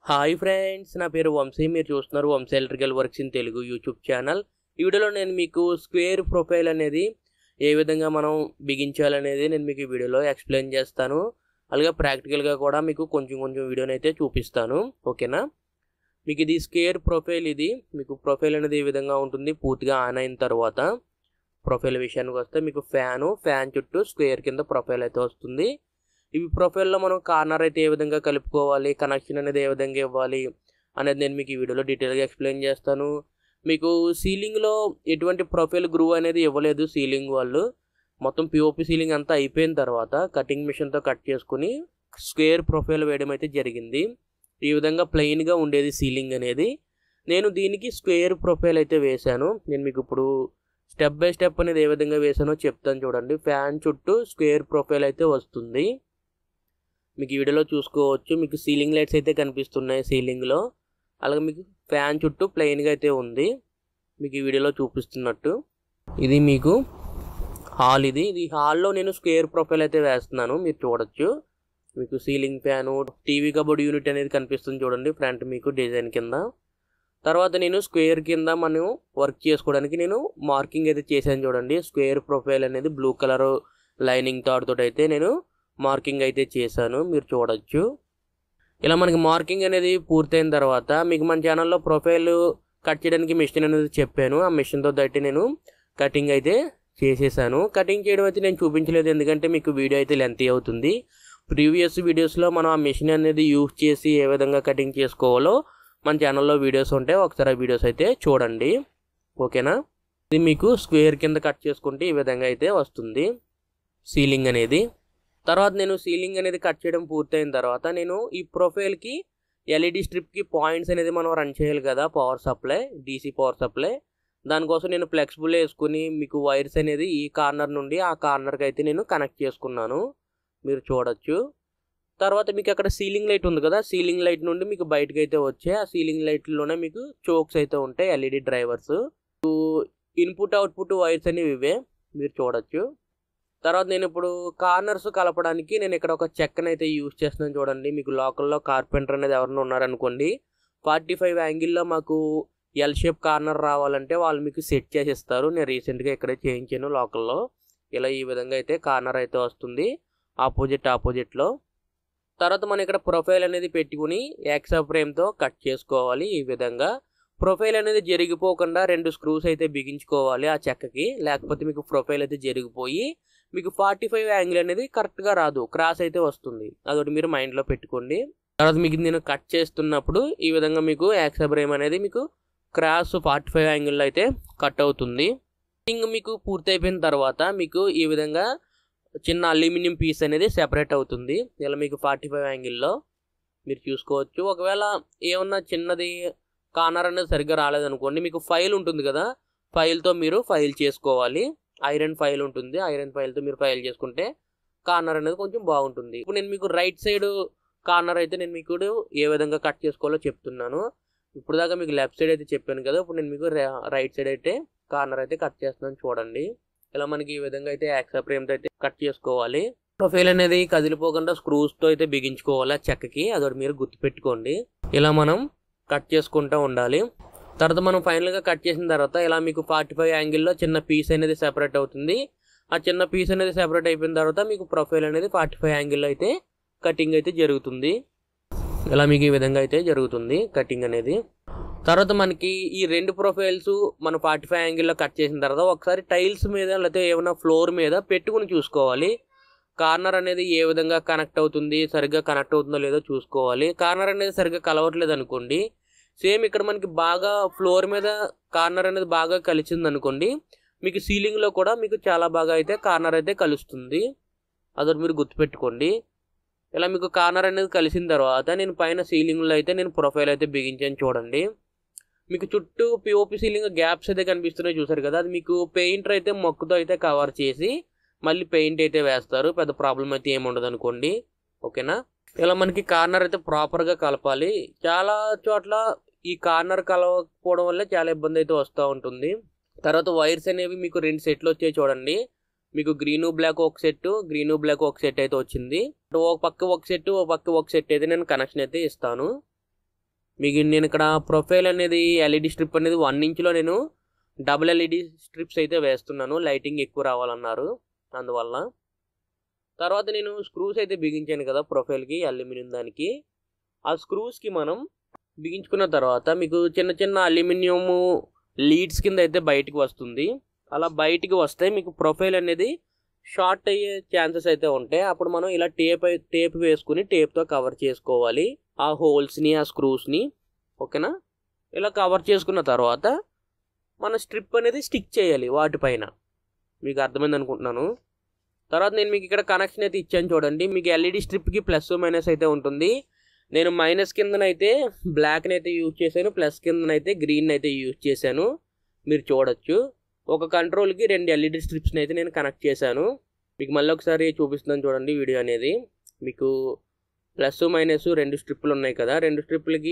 hi friends నా పేరు వంశీ మీరు చూస్తున్నారు Vamsi electrical works in Telugu YouTube channel ఈ వీడియోలో నేను మీకు స్క్వేర్ ప్రొఫైల్ అనేది ఏ విధంగా మనం బిగించాలనేది నేను మీకు ఈ వీడియోలో ఎక్స్ప్లెయిన్ చేస్తాను అలాగే ప్రాక్టికల్గా కూడా మీకు కొంచెం కొంచెం వీడియోని అయితే చూపిస్తాను ఓకేనా మీకు ఇది స్క్వేర్ ప్రొఫైల్ ఇది మీకు ప్రొఫైల్ అనేది ఏ విధంగా ఉంటుంది పూర్తిగా ఆన్ అయిన తర్వాత ప్రొఫైల్ విషయానికి వస్తే మీకు ఫ్యాను ఫ్యాన్ చుట్టూ స్క్వేర్ కింద ప్రొఫైల్ అయితే వస్తుంది ఇవి ప్రొఫైల్లో మనం కార్నర్ అయితే ఏ విధంగా కలుపుకోవాలి కనెక్షన్ అనేది ఏ విధంగా ఇవ్వాలి అనేది నేను మీకు ఈ వీడియోలో డీటెయిల్గా ఎక్స్ప్లెయిన్ చేస్తాను మీకు సీలింగ్లో ఎటువంటి ప్రొఫైల్ గ్రూ అనేది ఇవ్వలేదు సీలింగ్ వాళ్ళు మొత్తం పిఓపి సీలింగ్ అంతా అయిపోయిన తర్వాత కటింగ్ మిషన్తో కట్ చేసుకుని స్క్వేర్ ప్రొఫైల్ వేయడం అయితే జరిగింది ఈ విధంగా ప్లెయిన్గా ఉండేది సీలింగ్ అనేది నేను దీనికి స్క్వేర్ ప్రొఫైల్ అయితే వేశాను నేను మీకు ఇప్పుడు స్టెప్ బై స్టెప్ అనేది ఏ విధంగా వేసానో చెప్తాను చూడండి ఫ్యాన్ చుట్టూ స్క్వేర్ ప్రొఫైల్ అయితే వస్తుంది మీకు ఈ వీడియోలో చూసుకోవచ్చు మీకు సీలింగ్ లైట్స్ అయితే కనిపిస్తున్నాయి సీలింగ్లో అలాగే మీకు ఫ్యాన్ చుట్టూ ప్లెయిన్గా అయితే ఉంది మీకు ఈ వీడియోలో చూపిస్తున్నట్టు ఇది మీకు హాల్ ఇది ఇది హాల్లో నేను స్క్వేర్ ప్రొఫైల్ అయితే వేస్తున్నాను మీరు చూడొచ్చు మీకు ceiling fan TV cupboard unit అనేది కనిపిస్తుంది చూడండి ఫ్రంట్ మీకు డిజైన్ కింద తర్వాత నేను స్క్వేర్ కింద మనం వర్క్ చేసుకోవడానికి నేను మార్కింగ్ అయితే చేశాను చూడండి స్క్వేర్ ప్రొఫైల్ అనేది బ్లూ కలర్ లైనింగ్ తాడుతో అయితే నేను మార్కింగ్ అయితే చేశాను మీరు చూడొచ్చు ఇలా మనకి మార్కింగ్ అనేది పూర్తయిన తర్వాత మీకు మన ఛానల్లో ప్రొఫైల్ కట్ చేయడానికి మిషన్ అనేది చెప్పాను ఆ మిషన్తో అయితే నేను కటింగ్ అయితే చేసేసాను కటింగ్ చేయడం అయితే నేను చూపించలేదు ఎందుకంటే మీకు వీడియో అయితే లెంతీ అవుతుంది ప్రీవియస్ వీడియోస్లో మనం ఆ మిషన్ అనేది యూజ్ చేసి ఏ విధంగా కటింగ్ చేసుకోవాలో మన ఛానల్లో వీడియోస్ ఉంటాయి ఒకసారి ఆ వీడియోస్ అయితే చూడండి ఓకేనా ఇది మీకు స్క్వేర్ కింద కట్ చేసుకుంటే ఈ విధంగా అయితే వస్తుంది సీలింగ్ అనేది తర్వాత నేను సీలింగ్ అనేది కట్ చేయడం పూర్తయిన తర్వాత నేను ఈ ప్రొఫైల్కి ఎల్ఈడి స్ట్రిప్కి పాయింట్స్ అనేది మనం రన్ చేయాలి కదా power supply DC power supply దానికోసం నేను ఫ్లెక్సిబుల్ వేసుకుని మీకు వైర్స్ అనేది ఈ కార్నర్ నుండి ఆ కార్నర్కి అయితే నేను కనెక్ట్ చేసుకున్నాను మీరు చూడొచ్చు తర్వాత మీకు అక్కడ సీలింగ్ లైట్ ఉంది కదా సీలింగ్ లైట్ నుండి మీకు బయటకు అయితే వచ్చే ఆ సీలింగ్ లైట్లోనే మీకు చోక్స్ అయితే ఉంటాయి LED drivers input output wires అనేవి ఇవే మీరు చూడొచ్చు తర్వాత నేను ఇప్పుడు కార్నర్స్ కలపడానికి నేను ఇక్కడ ఒక చెక్కను అయితే యూజ్ చేస్తున్నాను చూడండి మీకు లోకల్లో కార్పెంటర్ అనేది ఎవరైనా ఉన్నారనుకోండి ఫార్టీ ఫైవ్ యాంగిల్లో మాకు ఎల్ షేప్ కార్నర్ రావాలంటే వాళ్ళు మీకు సెట్ చేసి ఇస్తారు నేను రీసెంట్గా ఇక్కడే చేయించాను లోకల్లో ఇలా ఈ విధంగా అయితే కార్నర్ అయితే వస్తుంది ఆపోజిట్ ఆపోజిట్లో తర్వాత మనం ఇక్కడ ప్రొఫైల్ అనేది పెట్టుకుని యాక్సా ఫ్రేమ్తో కట్ చేసుకోవాలి ఈ విధంగా ప్రొఫైల్ అనేది జరిగిపోకుండా రెండు స్క్రూస్ అయితే బిగించుకోవాలి ఆ చెక్కకి లేకపోతే మీకు ప్రొఫైల్ అయితే జరిగిపోయి మీకు ఫార్టీ ఫైవ్ యాంగిల్ అనేది కరెక్ట్గా రాదు క్రాస్ అయితే వస్తుంది అదొకటి మీరు మైండ్లో పెట్టుకోండి తర్వాత మీకు నేను కట్ చేస్తున్నప్పుడు ఈ విధంగా మీకు యాక్సా ఫ్రేమ్ అనేది మీకు క్రాస్ ఫార్టీ ఫైవ్ యాంగిల్లో అయితే కట్ అవుతుంది ఇంక మీకు పూర్తయిపోయిన తర్వాత మీకు ఈ విధంగా చిన్న అల్యూమినియం పీస్ అనేది సెపరేట్ అవుతుంది ఇలా మీకు ఫార్టీ ఫైవ్ యాంగిల్లో మీరు చూసుకోవచ్చు ఒకవేళ ఏమన్నా చిన్నది కార్నర్ అనేది సరిగ్గా రాలేదనుకోండి మీకు ఫైల్ ఉంటుంది కదా ఫైల్తో మీరు ఫైల్ చేసుకోవాలి ఐరన్ ఫైల్ ఉంటుంది ఐరన్ ఫైల్తో మీరు ఫైల్ చేసుకుంటే కార్నర్ అనేది కొంచెం బాగుంటుంది ఇప్పుడు నేను మీకు రైట్ సైడ్ కార్నర్ అయితే నేను మీకు ఏ విధంగా కట్ చేసుకోవాలో చెప్తున్నాను ఇప్పుడు దాకా మీకు లెఫ్ట్ సైడ్ అయితే చెప్పాను కదా ఇప్పుడు నేను మీకు రైట్ సైడ్ అయితే కార్నర్ అయితే కట్ చేస్తున్నాను చూడండి ఇలా మనకి ఈ విధంగా అయితే యాక్సా ఫ్రేమ్తో అయితే కట్ చేసుకోవాలి ప్రొఫైల్ అనేది కదిలిపోకుండా స్క్రూస్తో అయితే బిగించుకోవాలి ఆ చెక్కకి అదొకటి మీరు గుర్తుపెట్టుకోండి ఇలా మనం కట్ చేసుకుంటూ ఉండాలి తర్వాత మనం ఫైనల్గా కట్ చేసిన తర్వాత ఇలా మీకు ఫార్టీ ఫైవ్ యాంగిల్లో చిన్న పీస్ అనేది సెపరేట్ అవుతుంది ఆ చిన్న పీస్ అనేది సెపరేట్ అయిపోయిన తర్వాత మీకు ప్రొఫైల్ అనేది ఫార్టీ ఫైవ్ యాంగిల్లో అయితే కటింగ్ అయితే జరుగుతుంది ఇలా మీకు ఈ విధంగా అయితే జరుగుతుంది కటింగ్ అనేది తర్వాత మనకి ఈ రెండు ప్రొఫైల్స్ మనం ఫార్టీ ఫైవ్ యాంగిల్లో కట్ చేసిన తర్వాత ఒకసారి టైల్స్ మీద లేకపోతే ఏమైనా ఫ్లోర్ మీద పెట్టుకుని చూసుకోవాలి కార్నర్ అనేది ఏ విధంగా కనెక్ట్ అవుతుంది సరిగ్గా కనెక్ట్ అవుతుందో లేదో చూసుకోవాలి కార్నర్ అనేది సరిగ్గా కలవట్లేదు అనుకోండి సేమ్ ఇక్కడ మనకి బాగా ఫ్లోర్ మీద కార్నర్ అనేది బాగా కలిసింది అనుకోండి మీకు సీలింగ్లో కూడా మీకు చాలా బాగా అయితే కార్నర్ అయితే కలుస్తుంది అదొకటి మీరు గుర్తుపెట్టుకోండి ఇలా మీకు కార్నర్ అనేది కలిసిన తర్వాత నేను పైన సీలింగ్లో అయితే నేను ప్రొఫైల్ అయితే బిగించాను చూడండి మీకు చుట్టూ పిఓపి సీలింగ్ గ్యాప్స్ అయితే కనిపిస్తున్నాయి చూసారు కదా అది మీకు పెయింటర్ అయితే మొక్కుతో అయితే కవర్ చేసి మళ్ళీ పెయింట్ అయితే వేస్తారు పెద్ద ప్రాబ్లం అయితే ఏమి ఉండదు అనుకోండి ఓకేనా ఇలా మనకి కార్నర్ అయితే ప్రాపర్గా కలపాలి చాలా చోట్ల ఈ కార్నర్ కలవకపోవడం వల్ల చాలా ఇబ్బంది అయితే వస్తూ ఉంటుంది తర్వాత వైర్స్ అనేవి మీకు రెండు సెట్లు వచ్చాయి చూడండి మీకు గ్రీను బ్లాక్ ఒక సెట్ గ్రీను బ్లాక్ ఒక సెట్ అయితే వచ్చింది ఒక పక్క ఒక సెట్ ఒక పక్క ఒక సెట్ అయితే నేను కనెక్షన్ అయితే ఇస్తాను మీకు నేను ఇక్కడ ప్రొఫైల్ అనేది ఎల్ఈడి స్ట్రిప్ అనేది వన్ ఇంచ్లో నేను డబుల్ ఎల్ఈడి స్ట్రిప్స్ అయితే వేస్తున్నాను లైటింగ్ ఎక్కువ రావాలన్నారు అందువల్ల తర్వాత నేను స్క్రూస్ అయితే బిగించాను కదా ప్రొఫైల్కి అల్యూమినియం దానికి ఆ స్క్రూస్కి మనం బిగించుకున్న తర్వాత మీకు చిన్న చిన్న అల్యూమినియం లీడ్స్ కింద అయితే బయటికి వస్తుంది అలా బయటికి వస్తే మీకు ప్రొఫైల్ అనేది షార్ట్ అయ్యే ఛాన్సెస్ అయితే ఉంటాయి అప్పుడు మనం ఇలా టేప్ టేప్ వేసుకుని టేప్తో కవర్ చేసుకోవాలి ఆ హోల్స్ని ఆ స్క్రూస్ని ఓకేనా ఇలా కవర్ చేసుకున్న తర్వాత మన స్ట్రిప్ అనేది స్టిక్ చేయాలి వాటిపైన మీకు అర్థమైంది అనుకుంటున్నాను తర్వాత నేను మీకు ఇక్కడ కనెక్షన్ అయితే ఇచ్చాను చూడండి మీకు ఎల్ఈడి స్ట్రిప్కి ప్లస్ మైనస్ అయితే ఉంటుంది నేను మైనస్ కిందనైతే బ్లాక్ని అయితే యూజ్ చేశాను ప్లస్ కిందనైతే గ్రీన్ అయితే యూజ్ చేశాను మీరు చూడొచ్చు ఒక కంట్రోల్కి రెండు ఎల్ఈడి స్ట్రిప్స్ని అయితే నేను కనెక్ట్ చేశాను మీకు మళ్ళీ ఒకసారి చూపిస్తున్నాను చూడండి వీడియో అనేది మీకు ప్లస్ మైనస్ రెండు స్ట్రిప్పులు ఉన్నాయి కదా రెండు స్ట్రిప్పులకి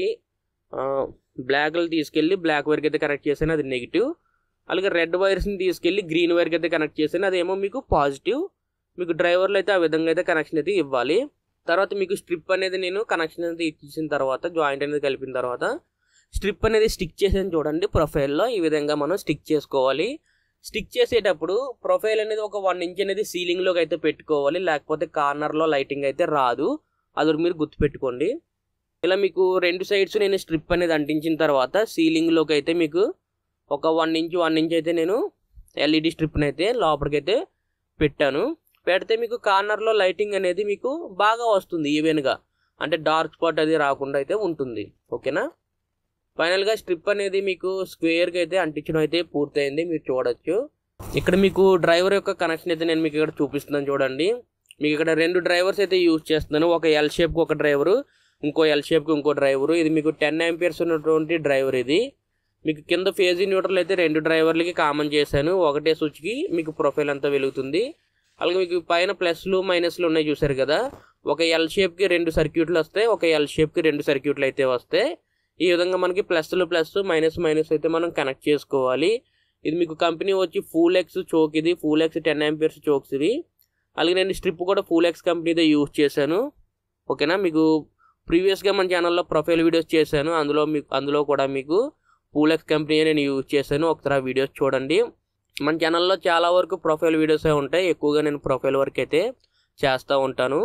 బ్లాక్లు తీసుకెళ్ళి బ్లాక్ వైర్కి అయితే కనెక్ట్ చేశాను అది నెగిటివ్ అలాగే రెడ్ వైర్స్ని తీసుకెళ్ళి గ్రీన్ వైర్కి అయితే కనెక్ట్ చేశాను అదేమో మీకు పాజిటివ్ మీకు డ్రైవర్లు అయితే ఆ విధంగా అయితే కనెక్షన్ అయితే ఇవ్వాలి తర్వాత మీకు స్ట్రిప్ అనేది నేను కనెక్షన్ అనేది ఇచ్చిన తర్వాత జాయింట్ అనేది కలిపిన తర్వాత స్ట్రిప్ అనేది స్టిక్ చేసాను చూడండి ప్రొఫైల్లో ఈ విధంగా మనం స్టిక్ చేసుకోవాలి స్టిక్ చేసేటప్పుడు ప్రొఫైల్ అనేది ఒక వన్ ఇంచ్ అనేది సీలింగ్లోకి అయితే పెట్టుకోవాలి లేకపోతే కార్నర్లో లైటింగ్ అయితే రాదు అది మీరు గుర్తుపెట్టుకోండి ఇలా మీకు రెండు సైడ్స్ నేను స్ట్రిప్ అనేది అంటించిన తర్వాత సీలింగ్లోకి అయితే మీకు ఒక వన్ ఇంచ్ వన్ ఇంచ్ అయితే నేను ఎల్ఈడి స్ట్రిప్ని అయితే లోపలికి అయితే పెట్టాను పెడితే మీకు కార్నర్లో లైటింగ్ అనేది మీకు బాగా వస్తుంది ఈవెన్గా అంటే డార్క్ స్పాట్ అది రాకుండా అయితే ఉంటుంది ఓకేనా ఫైనల్గా స్ట్రిప్ అనేది మీకు స్క్వేర్గా అయితే అంటించడం అయితే పూర్తయింది మీరు చూడొచ్చు ఇక్కడ మీకు డ్రైవర్ యొక్క కనెక్షన్ అయితే నేను మీకు ఇక్కడ చూపిస్తున్నాను చూడండి మీకు ఇక్కడ రెండు డ్రైవర్స్ అయితే యూజ్ చేస్తున్నాను ఒక ఎల్ షేప్కి ఒక డ్రైవరు ఇంకో ఎల్ షేప్కి ఇంకో డ్రైవరు ఇది మీకు టెన్ ఎంపియర్స్ ఉన్నటువంటి డ్రైవర్ ఇది మీకు కింద ఫేజీ న్యూట్రల్ అయితే రెండు డ్రైవర్లకి కామన్ చేశాను ఒకటే స్విచ్కి మీకు ప్రొఫైల్ అంతా వెలుగుతుంది అలాగే మీకు పైన ప్లస్లు మైనస్లు ఉన్నాయి చూసారు కదా ఒక ఎల్ షేప్కి రెండు సర్క్యూట్లు వస్తాయి ఒక ఎల్ షేప్కి రెండు సర్క్యూట్లు అయితే వస్తాయి ఈ విధంగా మనకి ప్లస్లు ప్లస్ మైనస్ మైనస్ అయితే మనం కనెక్ట్ చేసుకోవాలి ఇది మీకు కంపెనీ వచ్చి ఫూల్ ఎక్స్ చోక్ ఇది ఫూల్ ఎక్స్ టెన్ ఎంపియర్స్ చోక్స్ ఇది అలాగే నేను స్ట్రిప్ కూడా ఫూల్ ఎక్స్ కంపెనీదే యూజ్ చేశాను ఓకేనా మీకు ప్రీవియస్గా మన ఛానల్లో ప్రొఫైల్ వీడియోస్ చేశాను అందులో మీకు అందులో కూడా మీకు ఫూల్ ఎక్స్ కంపెనీ నేను యూజ్ చేశాను ఒకసారి ఆ వీడియోస్ చూడండి మన ఛానల్లో చాలా వరకు ప్రొఫైల్ వీడియోసే ఉంటాయి ఎక్కువగా నేను ప్రొఫైల్ వర్క్ అయితే చేస్తూ ఉంటాను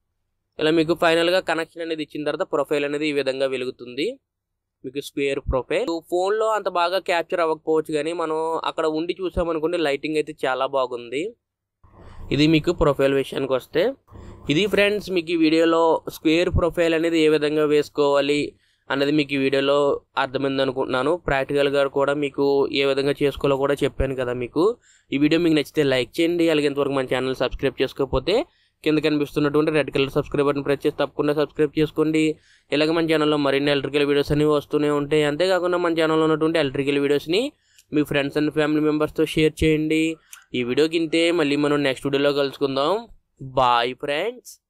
ఇలా మీకు ఫైనల్గా కనెక్షన్ అనేది ఇచ్చిన తర్వాత ప్రొఫైల్ అనేది ఈ విధంగా వెలుగుతుంది మీకు స్క్వేర్ ప్రొఫైల్ ఫోన్లో అంత బాగా క్యాప్చర్ అవ్వకపోవచ్చు కానీ మనం అక్కడ ఉండి చూసామనుకోండి లైటింగ్ అయితే చాలా బాగుంది ఇది మీకు ప్రొఫైల్ విషయానికి వస్తే ఇది ఫ్రెండ్స్ మీకు ఈ వీడియోలో స్క్వేర్ ప్రొఫైల్ అనేది ఏ విధంగా వేసుకోవాలి అనేది మీకు ఈ వీడియోలో అర్థమైంది అనుకుంటున్నాను ప్రాక్టికల్గా కూడా మీకు ఏ విధంగా చేసుకోవాలో కూడా చెప్పాను కదా మీకు ఈ వీడియో మీకు నచ్చితే లైక్ చేయండి అలాగే ఇంతవరకు మన ఛానల్ సబ్స్క్రైబ్ చేసుకోకపోతే కింద కనిపిస్తున్నటువంటి red colour subscribe button press చేసి తప్పకుండా సబ్స్క్రైబ్ చేసుకోండి ఇలాగ మన ఛానల్లో మరిన్ని ఎలక్ట్రికల్ వీడియోస్ అనేవి వస్తూనే ఉంటాయి అంతేకాకుండా మన ఛానల్లో ఉన్నటువంటి ఎలక్ట్రికల్ వీడియోస్ని మీ ఫ్రెండ్స్ అండ్ ఫ్యామిలీ మెంబర్స్తో షేర్ చేయండి ఈ వీడియోకి ఇంతే మళ్ళీ మనం నెక్స్ట్ వీడియోలో కలుసుకుందాం బాయ్ ఫ్రెండ్స్